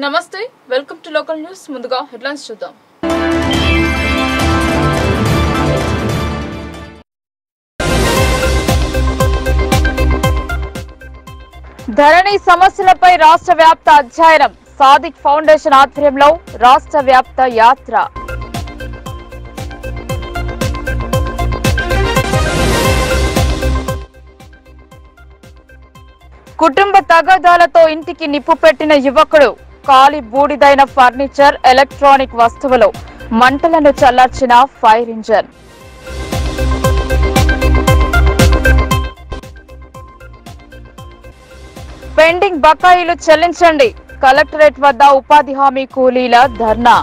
నమస్తే welcome to local news ముందుగా headlines చూద్దాం ధరణి సమస్యలపై రాష్ట్ర వ్యాప్త అధ్యయనం సాదిక్ ఫౌండేషన్ ఆధ్వర్యంలో రాష్ట్ర వ్యాప్త యాత్ర కుటుంబ తగాదాలతో ఇంటికి నిప్పు పెట్టిన యువకుడు కాలి బూడిదైన ఫర్నిచర్ ఎలక్ట్రానిక్ వస్తువులు మంటలను చల్లార్చిన ఫైర్ ఇంజన్ పెండింగ్ బకాయిలు చెల్లించండి కలెక్టరేట్ వద్ద ఉపాధి హామీ కూలీల ధర్నా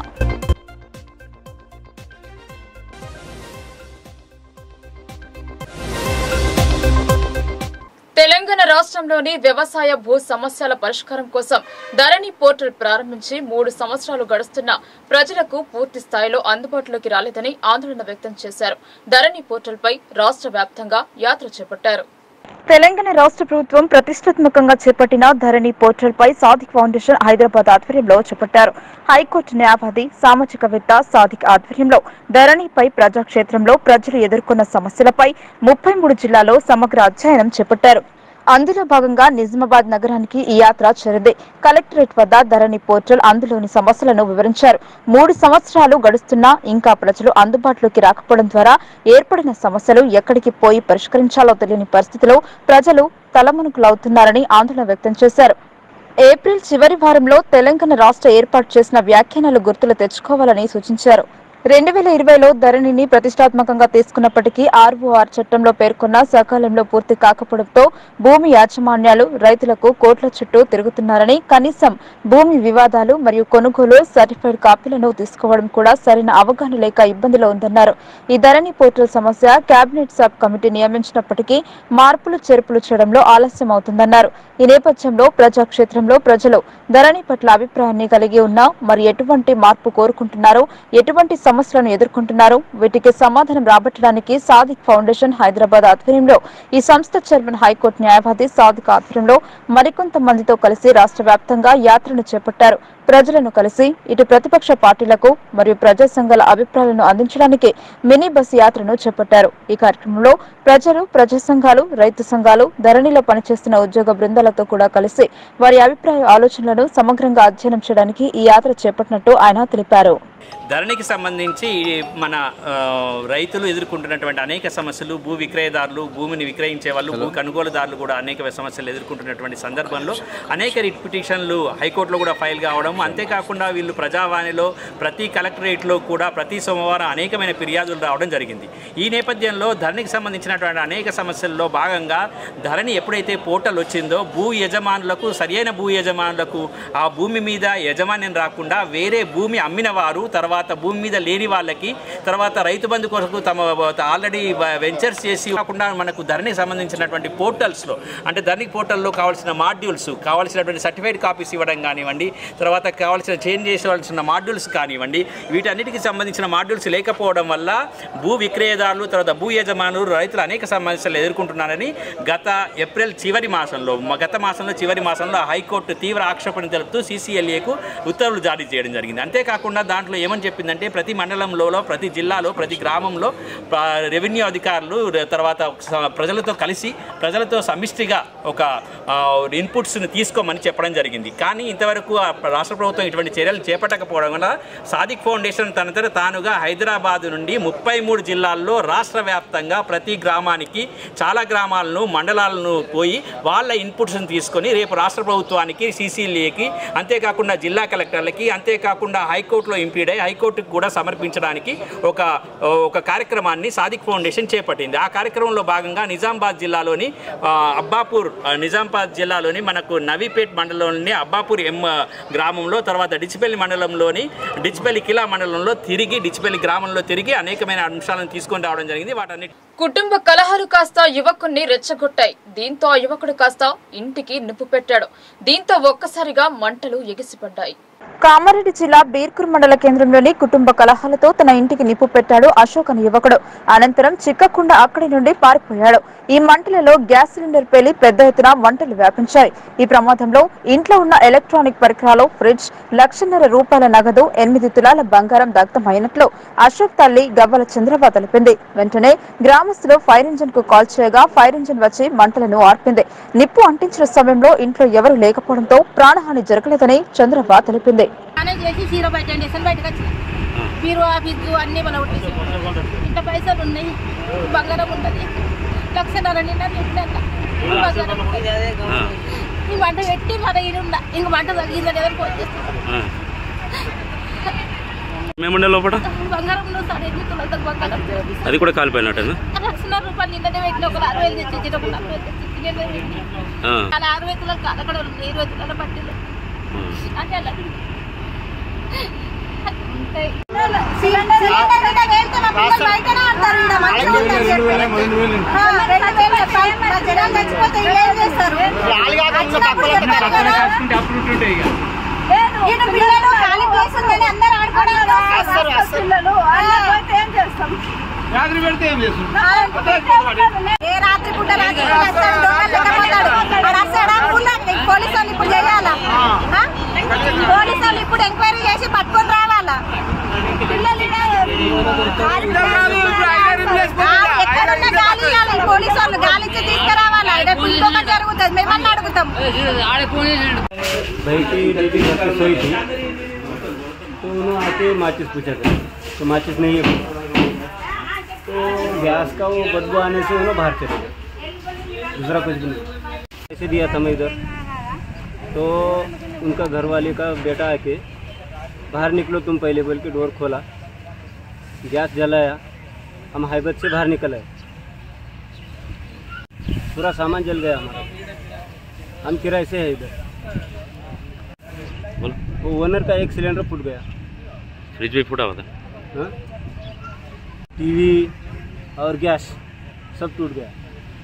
తెలంగాణ రాష్ట్రంలోని వ్యవసాయ భూ సమస్యల పరిష్కారం కోసం ధరణి పోర్టల్ ప్రారంభించి మూడు సంవత్సరాలు గడుస్తున్న ప్రజలకు పూర్తి స్థాయిలో అందుబాటులోకి రాలేదని ఆందోళన వ్యక్తం చేశారు ధరణి పోర్టల్పై రాష్ట్ర వ్యాప్తంగా యాత్ర చేపట్టారు తెలంగాణ రాష్ట్ర ప్రభుత్వం ప్రతిష్టాత్మకంగా చేపట్టిన ధరణి పోర్టల్ పై సాదిక్ ఫౌండేషన్ హైదరాబాద్ ఆధ్వర్యంలో చేపట్టారు హైకోర్టు న్యాయవాది సామాజికవేత్త సాదిక్ ఆధ్వర్యంలో ధరణిపై ప్రజాక్షేత్రంలో ప్రజలు ఎదుర్కొన్న సమస్యలపై ముప్పై మూడు జిల్లాలో సమగ్ర అధ్యయనం చేపట్టారు అందులో భాగంగా నిజామాబాద్ నగరానికి ఈ యాత్ర చేరింది కలెక్టరేట్ వద్ద ధరణి పోర్టల్ అందులోని సమస్యలను వివరించారు మూడు సంవత్సరాలు గడుస్తున్నా ఇంకా ప్రజలు అందుబాటులోకి రాకపోవడం ద్వారా ఏర్పడిన సమస్యలు ఎక్కడికి పోయి పరిష్కరించాలో తెలియని పరిస్థితిలో ప్రజలు తలమునుకులవుతున్నారని ఆందోళన వ్యక్తం చేశారు ఏప్రిల్ చివరి వారంలో తెలంగాణ రాష్ట్ర ఏర్పాటు చేసిన వ్యాఖ్యానాలు గుర్తులు తెచ్చుకోవాలని సూచించారు రెండు వేల ఇరవైలో ధరణిని ప్రతిష్టాత్మకంగా తీసుకున్నప్పటికీ ఆర్ఓఆర్ చట్టంలో పేర్కొన్న సకాలంలో పూర్తి కాకపోవడంతో భూమి యాజమాన్యాలు రైతులకు కోట్ల చుట్టూ తిరుగుతున్నారని కనీసం భూమి వివాదాలు మరియు కొనుగోలు సర్టిఫైడ్ కాపీలను తీసుకోవడం కూడా సరైన అవగాహన లేక ఇబ్బందిలో ఉందన్నారు ఈ ధరణి పోర్టల్ సమస్య కేబినెట్ సబ్ కమిటీ నియమించినప్పటికీ మార్పులు చేర్పులు చేయడంలో ఆలస్యం అవుతుందన్నారు ఈ నేపథ్యంలో ప్రజాక్షేత్రంలో ప్రజలు ధరణి పట్ల అభిప్రాయాన్ని కలిగి ఉన్నా మరి ఎటువంటి మార్పు కోరుకుంటున్నారో ఎటువంటి సమస్యలను ఎదుర్కొంటున్నారు వీటికి సమాధానం రాబట్టడానికి సాదిక్ ఫౌండేషన్ హైదరాబాద్ ఆధ్వర్యంలో ఈ సంస్థ చైర్మన్ హైకోర్టు న్యాయవాది సాదిక్ ఆధ్వర్యంలో మరికొంత మందితో కలిసి రాష్ట్ర వ్యాప్తంగా యాత్రను చేపట్టారు ప్రజలను కలిసి ఇటు ప్రతిపక్ష పార్టీలకు మరియు ప్రజా సంఘాల అభిప్రాయాలను అందించడానికి మినీ బస్ యాత్రను చేపట్టారు ఈ కార్యక్రమంలో ప్రజలు ప్రజా సంఘాలు రైతు సంఘాలు ధరణిలో పనిచేస్తున్న ఉద్యోగ బృందాలతో కూడా కలిసి వారి అభిప్రాయ ఆలోచనలను సమగ్రంగా అధ్యయనం చేయడానికి ఈ యాత్ర చేపట్టినట్టు ఆయన తెలిపారు ధరణికి సంబంధించి మన ఆ, రైతులు ఎదుర్కొంటున్నటువంటి అనేక సమస్యలు భూ విక్రయదారులు భూమిని విక్రయించే వాళ్ళు భూ కొనుగోలుదారులు కూడా అనేక సమస్యలు ఎదుర్కొంటున్నటువంటి సందర్భంలో అనేక రిట్ పిటిషన్లు హైకోర్టులో కూడా ఫైల్ కావడం అంతేకాకుండా వీళ్ళు ప్రజావాణిలో ప్రతి కలెక్టరేట్లో కూడా ప్రతి సోమవారం అనేకమైన ఫిర్యాదులు రావడం జరిగింది ఈ నేపథ్యంలో ధరణికి సంబంధించినటువంటి అనేక సమస్యల్లో భాగంగా ధరణి ఎప్పుడైతే పోర్టల్ వచ్చిందో భూ యజమానులకు సరియైన భూ యజమానులకు ఆ భూమి మీద యజమాన్యం రాకుండా వేరే భూమి అమ్మిన వారు తర్వాత భూమి మీద లేని వాళ్ళకి తర్వాత రైతు బంధు కొరకు తమ ఆల్రెడీ వెంచర్స్ చేసి కాకుండా మనకు ధరణికి సంబంధించినటువంటి పోర్టల్స్లో అంటే ధరణి పోర్టల్లో కావాల్సిన మాడ్యూల్స్ కావాల్సినటువంటి సర్టిఫైడ్ కాపీస్ ఇవ్వడం కానివ్వండి తర్వాత కావాల్సిన చేంజ్ చేసేవాల్సిన మాడ్యూల్స్ కానివ్వండి వీటన్నిటికి సంబంధించిన మాడ్యూల్స్ లేకపోవడం వల్ల భూ విక్రయదారులు తర్వాత భూ యజమానులు రైతులు అనేక సమస్యలు ఎదుర్కొంటున్నారని గత ఏప్రిల్ చివరి మాసంలో మ- గత మాసంలో చివరి మాసంలో హైకోర్టు తీవ్ర ఆక్షేపణ తెలుపుతూ సీసీఎల్ఏకు ఉత్తర్వులు జారీ చేయడం జరిగింది అంతేకాకుండా దాంట్లో ఏమని చెప్పిందంటే ప్రతి మండలంలో ప్రతి జిల్లాలో ప్రతి గ్రామంలో ప్ర- రెవెన్యూ అధికారులు ర- తర్వాత స- ప్రజలతో కలిసి ప్రజలతో సమిష్టిగా ఒక ఆ, ఇన్పుట్స్ని తీసుకోమని చెప్పడం జరిగింది కానీ ఇంతవరకు ఆ రాష్ట్ర ప్రభుత్వం ఇటువంటి చర్యలు చేపట్టకపోవడం వల్ల సాదిక్ ఫౌండేషన్ తనంతట తానుగా హైదరాబాద్ నుండి ముప్పై మూడు జిల్లాల్లో రాష్ట్ర వ్యాప్తంగా ప్రతి గ్రామానికి చాలా గ్రామాలను మండలాలను పోయి వాళ్ళ ఇన్పుట్స్ని తీసుకొని రేపు రాష్ట్ర ప్రభుత్వానికి సీసీఎల్ఏకి అంతేకాకుండా జిల్లా కలెక్టర్లకి అంతేకాకుండా హైకోర్టులో ఇంపీడ్ అయి హైకోర్టుకు కూడా సమర్పించడానికి ఒక ఒక కార్యక్రమాన్ని సాదిక్ ఫౌండేషన్ చేపట్టింది ఆ కార్యక్రమంలో భాగంగా నిజామాబాద్ జిల్లాలోని ఆ, అబ్బాపూర్ ఆ, నిజామాబాద్ జిల్లాలోని మనకు నవీపేట్ మండలంలోని అబ్బాపూర్ ఎం గ్రామంలో తర్వాత డిచిపల్లి మండలంలోని డిచిపల్లి కిలా మండలంలో తిరిగి డిచిపల్లి గ్రామంలో తిరిగి అనేకమైన అంశాలను తీసుకొని రావడం జరిగింది వాటన్నిటి కుటుంబ కలహాలు కాస్త యువకుణ్ణి రెచ్చగొట్టాయి దీంతో ఆ యువకుడు కాస్త ఇంటికి నిప్పు పెట్టాడు దీంతో ఒక్కసారిగా మంటలు ఎగిసిపడ్డాయి కామారెడ్డి జిల్లా బీర్కూర్ మండల కేంద్రంలోని కుటుంబ కలహాలతో తన ఇంటికి నిప్పు పెట్టాడు అశోక్ అనే యువకుడు అనంతరం చిక్కకుండా అక్కడి నుండి పారిపోయాడు ఈ మంటలలో గ్యాస్ సిలిండర్ పేలి పెద్ద ఎత్తున మంటలు వ్యాపించాయి ఈ ప్రమాదంలో ఇంట్లో ఉన్న ఎలక్ట్రానిక్ పరికరాలు ఫ్రిడ్జ్ లక్షన్నర రూపాయల నగదు ఎనిమిది తులాల బంగారం దగ్ధమైనట్లు అశోక్ తల్లి గవ్వల చంద్రబాబు తెలిపింది వెంటనే గ్రామస్తులు ఫైర్ ఇంజిన్ కు కాల్ చేయగా ఫైర్ ఇంజిన్ వచ్చి మంటలను ఆర్పింది నిప్పు అంటించిన సమయంలో ఇంట్లో ఎవరూ లేకపోవడంతో ప్రాణహాని జరగలేదని చంద్రబాబు తెలిపింది మేనేజ్ చేసి జీరో బయట చేసాను బయటకు వచ్చిన బీరు ఆఫీసు అన్నీ మన కొట్టేసి ఇంత పైసలు ఉన్నాయి బంగారం ఉన్నది లక్షన్నర నిన్న చెప్పినాక బంగారం ఈ వంట పెట్టి మన ఇది ఉందా ఇంక వంట తగ్గిందని ఎవరు ఫోన్ చేస్తాను మేముండే లోపల బంగారం నువ్వు సార్ ఎన్ని తులంత బంగారం అది కూడా కాలిపోయినట్టేనా లక్షన్నర రూపాయలు నిన్ననే పెట్టిన ఒక అరవై వేలు తెచ్చి ఒక నలభై వేలు తెచ్చి చికెన్ పెట్టి ఆ, అలా అరవై తులాలు కాదు అక్కడ ఉంది ఇరవై తులాల పట్టిలు అంటే అలా సిలిండర్ మీద వేస్తే మా పిల్లలు బయటనే ఆడతారు ఈడ మంచిగా ఉందని చెప్పి. ఆ, రెండు వేలు చెప్పాలి. మా జనాలు చచ్చిపోతే ఏం చేస్తారు వచ్చినప్పుడు చెప్తారు కదా. ఈడ పిల్లలు ఖాళీ ప్లేస్ ఉందని అందరూ ఆడుకోవడానికి వస్తారు. పిల్లలు అలా పోతే ఏం చేస్తాం ఏ రాత్రి పూట రాత్రి పూట వస్తాడు దొంగలు లెక్క పోతాడు వాడు వస్తాడా ఊళ్ళో పోలీసు వాళ్ళు ఇప్పుడు చేయాలా ఆ? పోలీసు వాళ్ళు ఇప్పుడు ఎంక్వైరీ చేసి పట్టుకొని రావాలా పిల్లలు ఈడ ఆ, ఎక్కడున్న గాలి ఇవ్వాలి పోలీసు వాళ్ళు గాలి ఇచ్చి తీసుకురావాలా రేపు ఇంకొకటి జరుగుతుంది మేమన్నా అడుగుతాం भाई की दीदी घर पे सोई थी तो उन्होंने आके माचिस पूछा था तो माचिस नहीं है तो गैस का वो बदबू आने से उन्होंने बाहर चले गए दूसरा कुछ भी नहीं ऐसे दिया था मैं इधर तो उनका घर वाले का बेटा आके बाहर निकलो तुम पहले बोल के डोर खोला गैस जलाया हम हाईबत से बाहर निकल आए पूरा सामान जल गया हमारा हम किराए से है इधर बोलो वो ओनर का एक सिलेंडर फूट गया फ्रिज भी फूटा हुआ था हाँ? टीवी और गैस सब टूट गया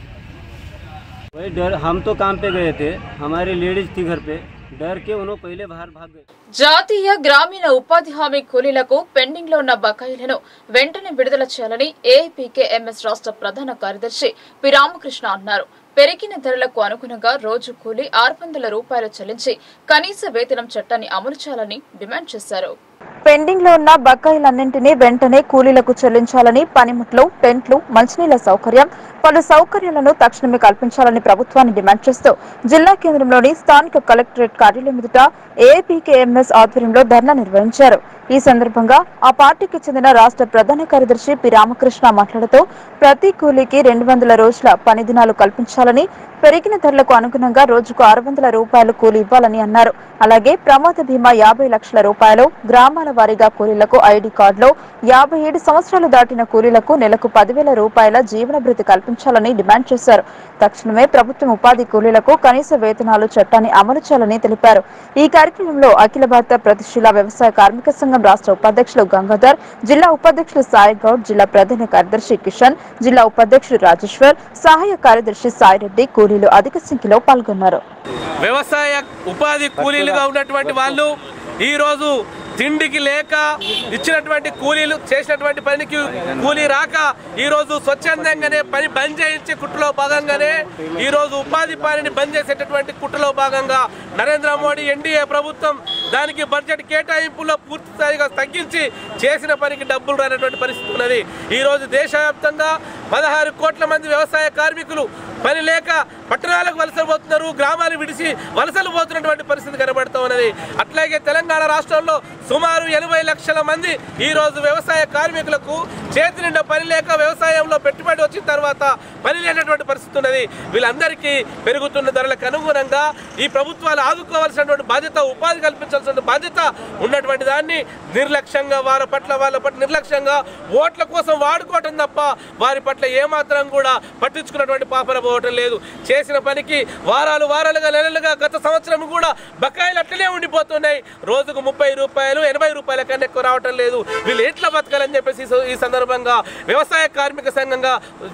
वही डर हम तो काम पे गए थे हमारी लेडीज थी घर पे डर के उन्होंने पहले बाहर भाग गए జాతీయ గ్రామీణ ఉపాధి హామీ కూలీలకు పెండింగ్ లో ఉన్న బకాయిలను వెంటనే విడుదల చేయాలని ఏఐపీకే ఎంఎస్ రాష్ట్ర ప్రధాన కార్యదర్శి పి రామకృష్ణ అన్నారు పెరిగిన ధరలకు అనుగుణంగా రోజు కూలీ ఆరు వందల రూపాయలు చెల్లించి కనీస వేతనం చట్టాన్ని అమలు చేయాలని డిమాండ్ చేశారు పెండింగ్ లో ఉన్న బకాయిలన్నింటినీ వెంటనే కూలీలకు చెల్లించాలని పనిముట్లు టెంట్లు మంచినీళ్ల సౌకర్యం పలు సౌకర్యాలను తక్షణమే కల్పించాలని ప్రభుత్వాన్ని డిమాండ్ చేస్తూ జిల్లా కేంద్రంలోని స్థానిక కలెక్టరేట్ కార్యాలయం ఎదుట ఏపీకేఎంఎస్ ఆధ్వర్యంలో ధర్నా నిర్వహించారు ఈ సందర్భంగా ఆ పార్టీకి చెందిన రాష్ట్ర ప్రధాన కార్యదర్శి పి రామకృష్ణ మాట్లాడుతూ ప్రతి కూలీకి రెండు వందల రోజుల పని దినాలు కల్పించాలని పెరిగిన ధరలకు అనుగుణంగా రోజుకు ఆరు వందల రూపాయలు కూలీ ఇవ్వాలని అన్నారు అలాగే ప్రమాద బీమా యాభై లక్షల రూపాయలు గ్రామాల వారీగా కూలీలకు ఐడి కార్డులు యాభై ఏడు సంవత్సరాలు దాటిన కూలీలకు నెలకు పదివేల రూపాయల జీవన భృతి కల్పించాలని డిమాండ్ చేశారు తక్షణమే ప్రభుత్వం ఉపాధి కూలీలకు కనీస వేతనాలు చట్టాన్ని అమలు చేయాలని తెలిపారు ఈ కార్యక్రమంలో అఖిల భారత ప్రతిశీల వ్యవసాయ కార్మిక సంఘం రాష్ట్ర ఉపాధ్యక్షులు గంగాధర్ జిల్లా ఉపాధ్యక్షులు సాయి గౌడ్ జిల్లా ప్రధాన కార్యదర్శి కిషన్ జిల్లా ఉపాధ్యక్షుడు రాజేశ్వర్ సహాయ కార్యదర్శి సాయిరెడ్డి కూలీలు అధిక సంఖ్యలో పాల్గొన్నారు వ్యవసాయ ఉపాధి కూలీలుగా ఉన్నటువంటి వాళ్ళు ఈరోజు తిండికి లేక ఇచ్చినటువంటి కూలీలు చేసినటువంటి పనికి కూలీ రాక ఈరోజు స్వచ్ఛందంగానే పని బంద్ చేయించే కుట్రలో భాగంగానే ఈరోజు ఉపాధి పనిని బంద్ చేసేటటువంటి కుట్రలో భాగంగా నరేంద్ర మోడీ ఎన్డీఏ ప్రభుత్వం దానికి బడ్జెట్ కేటాయింపులో పూర్తి స్థాయిగా తగ్గించి చేసిన పనికి డబ్బులు రానటువంటి పరిస్థితి ఉన్నది ఈరోజు దేశవ్యాప్తంగా పదహారు కోట్ల మంది వ్యవసాయ కార్మికులు పని లేక పట్టణాలకు వలసలు పోతున్నారు గ్రామాలు విడిచి వలసలు పోతున్నటువంటి పరిస్థితి కనబడుతూ ఉన్నది అట్లాగే తెలంగాణ రాష్ట్రంలో సుమారు ఎనభై లక్షల మంది ఈ రోజు వ్యవసాయ కార్మికులకు చేతి నిండా పని లేక వ్యవసాయంలో పెట్టుబడి వచ్చిన తర్వాత పని లేనటువంటి పరిస్థితి ఉన్నది వీళ్ళందరికీ పెరుగుతున్న ధరలకు అనుగుణంగా ఈ ప్రభుత్వాలు ఆదుకోవాల్సినటువంటి బాధ్యత ఉపాధి కల్పించాల్సిన బాధ్యత ఉన్నటువంటి దాన్ని నిర్లక్ష్యంగా వారి పట్ల వాళ్ళ పట్ల నిర్లక్ష్యంగా ఓట్ల కోసం వాడుకోవటం తప్ప వారి పట్ల ఏమాత్రం కూడా పట్టించుకున్నటువంటి పాపన పోవటం లేదు చేసిన పనికి వారాలు వారాలుగా నెలలుగా గత సంవత్సరం కూడా బకాయిలు అట్లనే ఉండిపోతున్నాయి రోజుకు ముప్పై రూపాయలు ఎనభై రూపాయల కన్నా ఎక్కువ రావటం లేదు వీళ్ళు ఎట్లా బతకాలని చెప్పేసి ఈ స- ఈ సందర్భంగా వ్యవసాయ కార్మిక సంఘంగా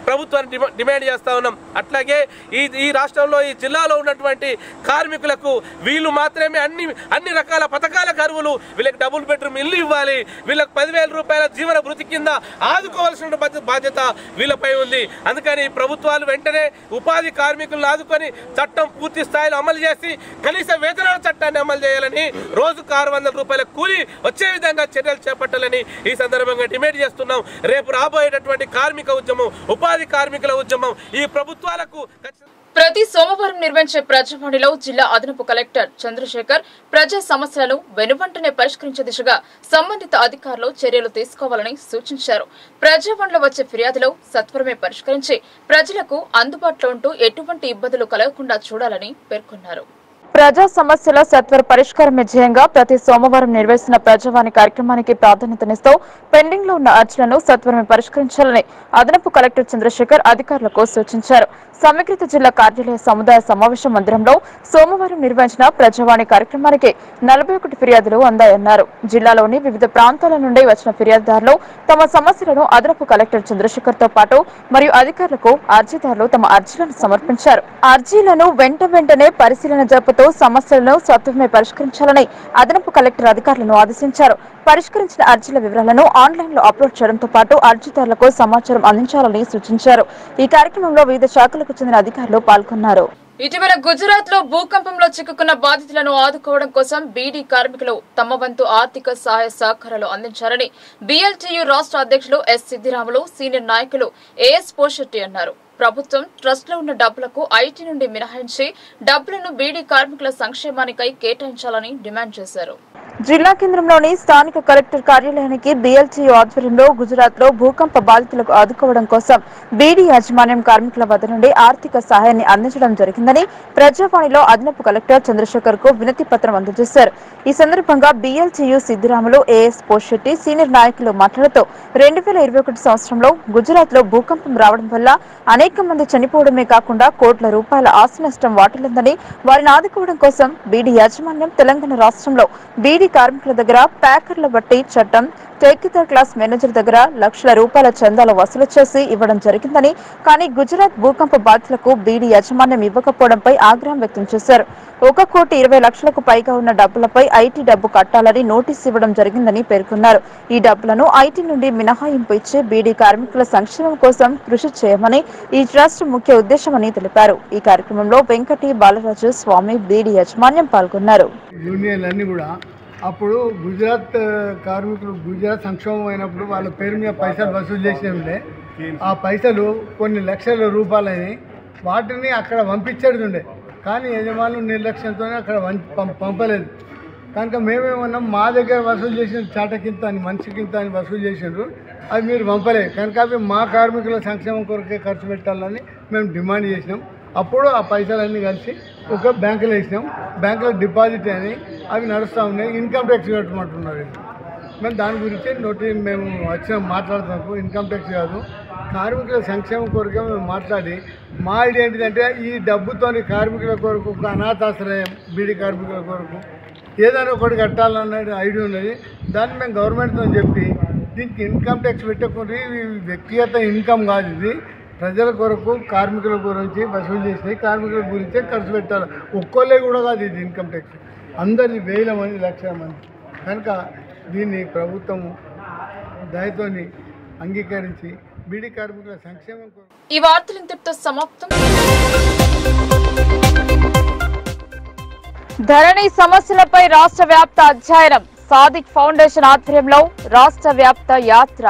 ప్రభుత్వాన్ని డిమా- డిమాండ్ చేస్తా ఉన్నాం అట్లాగే ఈ ఈ రాష్ట్రంలో ఈ జిల్లాలో ఉన్నటువంటి కార్మికులకు వీళ్ళు మాత్రమే అన్ని అన్ని రకాల పథకాల కరువులు వీళ్ళకి డబుల్ బెడ్రూమ్ ఇల్లు ఇవ్వాలి వీళ్ళకి పదివేల రూపాయల జీవన భృతి కింద ఆదుకోవాల్సిన బాధ్య- బాధ్యత వీళ్ళపై ఉంది అందుకని ప్రభుత్వాలు వెంటనే ఉపాధి కార్మికులను ఆదుకొని చట్టం పూర్తి స్థాయిలో అమలు చేసి కనీస వేతనాల చట్టాన్ని అమలు చేయాలని రోజుకు ఆరు వందల రూపాయల కూలి వచ్చే విధంగా చర్యలు చేపట్టాలని ఈ సందర్భంగా డిమాండ్ చేస్తున్నాం రేపు రాబోయేటటువంటి కార్మిక ఉద్యమం ఉపాధి కార్మికుల ఉద్యమం ఈ ప్రభుత్వాలకు ఖచ్చితంగా ప్రతి సోమవారం నిర్వహించే ప్రజావాణిలో జిల్లా అదనపు కలెక్టర్ చంద్రశేఖర్ ప్రజా సమస్యలను వెనువంటనే పరిష్కరించే దిశగా సంబంధిత అధికారులు చర్యలు తీసుకోవాలని సూచించారు ప్రజావాణిలో వచ్చే ఫిర్యాదులు సత్వరమే పరిష్కరించి ప్రజలకు అందుబాటులో ఉంటూ ఎటువంటి ఇబ్బందులు కలగకుండా చూడాలని పేర్కొన్నారు ప్రజా సమస్యల సత్వర పరిష్కారం ధ్యేయంగా ప్రతి సోమవారం నిర్వహిస్తున్న ప్రజావాణి కార్యక్రమానికి ప్రాధాన్యతనిస్తూ పెండింగ్ లో ఉన్న అర్జీలను సత్వరమే పరిష్కరించాలని అదనపు కలెక్టర్ చంద్రశేఖర్ అధికారులకు సూచించారు సమీకృత జిల్లా కార్యాలయ సముదాయ సమావేశ మందిరంలో సోమవారం నిర్వహించిన ప్రజావాణి కార్యక్రమానికి నలభై ఒకటి ఫిర్యాదులు అందాయన్నారు జిల్లాలోని వివిధ ప్రాంతాల నుండి వచ్చిన ఫిర్యాదుదారులు తమ సమస్యలను అదనపు కలెక్టర్ చంద్రశేఖర్ తో పాటు మరియు అధికారులకు అర్జీదారులు తమ అర్జీలను సమర్పించారు అర్జీలను వెంట వెంటనే పరిశీలన జరుపుతూ సమస్యలను సత్వరమే పరిష్కరించాలని అదనపు కలెక్టర్ అధికారులను ఆదేశించారు పరిష్కరించిన అర్జీల వివరాలను ఆన్లైన్ లో అప్లోడ్ చేయడంతో పాటు అర్జీదారులకు సమాచారం అందించాలని సూచించారు ఈ కార్యక్రమంలో వివిధ శాఖలకు చెందిన అధికారులు పాల్గొన్నారు ఇటీవల గుజరాత్ లో భూకంపంలో చిక్కుకున్న బాధితులను ఆదుకోవడం కోసం బీడీ కార్మికులు తమ వంతు ఆర్థిక సహాయ సహకారాలు అందించారని బీఎల్టీయూ రాష్ట్ర అధ్యక్షులు ఎస్ సిద్దిరాములు సీనియర్ నాయకులు ఏఎస్ పోషెట్టి అన్నారు ప్రభుత్వం ట్రస్ట్ లో ఉన్న డబ్బులకు ఐటీ నుండి మినహాయించి డబ్బులను బీడీ కార్మికుల సంక్షేమానికై కేటాయించాలని డిమాండ్ చేశారు జిల్లా కేంద్రంలోని స్థానిక కలెక్టర్ కార్యాలయానికి బీఎల్టీ ఆధ్వర్యంలో గుజరాత్ లో భూకంప బాధితులకు ఆదుకోవడం కోసం బీడీ యాజమాన్యం కార్మికుల వద్ద నుండి ఆర్థిక సహాయాన్ని అందించడం జరిగిందని ప్రజావాణిలో అదనపు కలెక్టర్ చంద్రశేఖర్ కు వినతి పత్రం అందజేశారు ఈ సందర్భంగా BLTU Siddiramulu AS Poshetti senior నాయకులు మాట్లాడుతూ రెండు వేల ఇరవై ఒకటి సంవత్సరంలో గుజరాత్ లో భూకంపం రావడం వల్ల అనేక మంది చనిపోవడమే కాకుండా కోట్ల రూపాయల ఆస్తి నష్టం వాటిల్లిందని వారిని ఆదుకోవడం కోసం బీడీ యాజమాన్యం తెలంగాణ రాష్ట్రంలో బీడీ కార్మికుల దగ్గర ప్యాకర్ల బట్టి చట్టం టెక్నికల్ క్లాస్ మేనేజర్ దగ్గర లక్షల రూపాయల చందాలు వసూలు చేసి ఇవ్వడం జరిగిందని కానీ గుజరాత్ భూకంప బాధితులకు బీడీ యాజమాన్యం ఇవ్వకపోవడంపై ఆగ్రహం వ్యక్తం చేశారు ఒక కోటి ఇరవై లక్షలకు పైగా ఉన్న డబ్బులపై ఐటీ డబ్బు కట్టాలని నోటీసు ఇవ్వడం జరిగిందని పేర్కొన్నారు ఈ డబ్బులను ఐటీ నుండి మినహాయింపు ఇచ్చి బీడీ కార్మికుల సంక్షేమం కోసం కృషి చేయమని ఈ ట్రస్ట్ ముఖ్య ఉద్దేశమని తెలిపారు ఈ కార్యక్రమంలో వెంకటి బాలరాజు స్వామి బీడీ యాజమాన్యం పాల్గొన్నారు యూనియన్లు అన్నీ కూడా అప్పుడు గుజరాత్ ఆ, కార్మికులు గుజరాత్ సంక్షోభం అయినప్పుడు వాళ్ళ పేరు మీద పైసలు వసూలు చేసినట్లే ఆ పైసలు కొన్ని లక్షల రూపాయలని వాటిని అక్కడ పంపించేది ఉండే కానీ యజమానులు నిర్లక్ష్యంతో అక్కడ వం- పం- పంపలేదు కనుక మేమేమన్నాం మా దగ్గర వసూలు చేసిన చాటకింత అని మనిషికింత అని వసూలు చేసిండ్రు అవి మీరు పంపలేదు కనుక అవి మా కార్మికుల సంక్షేమం కొరకే ఖర్చు పెట్టాలని మేము డిమాండ్ చేసినాం అప్పుడు ఆ పైసలన్నీ కలిసి ఒక బ్యాంకులో వేసినాం బ్యాంకులో డిపాజిట్ అని అవి నడుస్తూ ఉన్నాయి ఇన్కమ్ ట్యాక్స్ కట్టమంటున్నారు వీళ్ళు. మేము దాని గురించి నోటి మేము వచ్చిన మాట్లాడుతున్నాము ఇన్కమ్ ట్యాక్స్ కాదు కార్మికుల సంక్షేమం కొరకే మేము మాట్లాడి మా ఐడియా ఏంటిదంటే ఈ డబ్బుతోని కార్మికుల కొరకు ఒక అనాథాశ్రయం బీడీ కార్మికుల కొరకు ఏదైనా ఒకటి కట్టాలన్న ఐడియా ఉన్నది దాన్ని మేము గవర్నమెంట్తో చెప్పి దీనికి ఇన్కమ్ ట్యాక్స్ పెట్టకుండా ఇవి వ్యక్తిగత ఇన్కమ్ కాదు ఇది ప్రజల కొరకు కార్మికుల గురించి వసూలు చేసి కార్మికుల గురించే ఖర్చు పెట్టాలి ఒక్కోలే కూడా కాదు ఇది ఇన్కమ్ ట్యాక్స్ అందరి వేల మంది లక్షల మంది కనుక దీన్ని ప్రభుత్వం దయతోని అంగీకరించి బీడీ కార్మికుల సంక్షేమం కొరకు ఈ వార్తలు ఇంతటితో సమాప్తం ధరణి సమస్యలపై రాష్ట్ర వ్యాప్త అధ్యయనం సాదిక్ ఫౌండేషన్ ఆధ్వర్యంలో రాష్ట్ర వ్యాప్త యాత్ర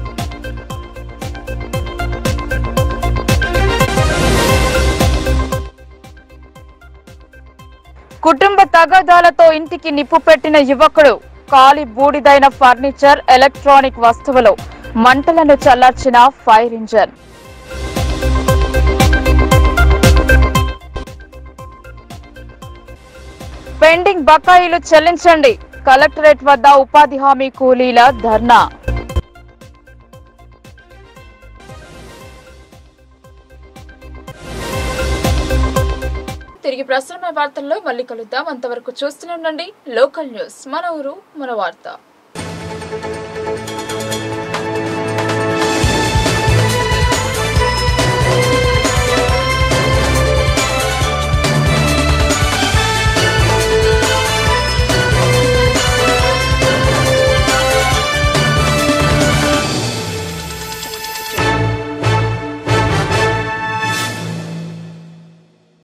కుటుంబ తగాదాలతో ఇంటికి నిప్పు పెట్టిన యువకుడు కాలి బూడిదైన ఫర్నిచర్ ఎలక్ట్రానిక్ వస్తువులు మంటలను చల్లార్చిన ఫైర్ ఇంజన్ పెండింగ్ బకాయిలు చెల్లించండి కలెక్టరేట్ వద్ద ఉపాధి హామీ కూలీల ధర్నా తిరిగి ప్రసారమైన వార్తల్లో మళ్ళీ కలుద్దాం అంతవరకు చూస్తూనే ఉండండి లోకల్ న్యూస్ మన ఊరు మన వార్త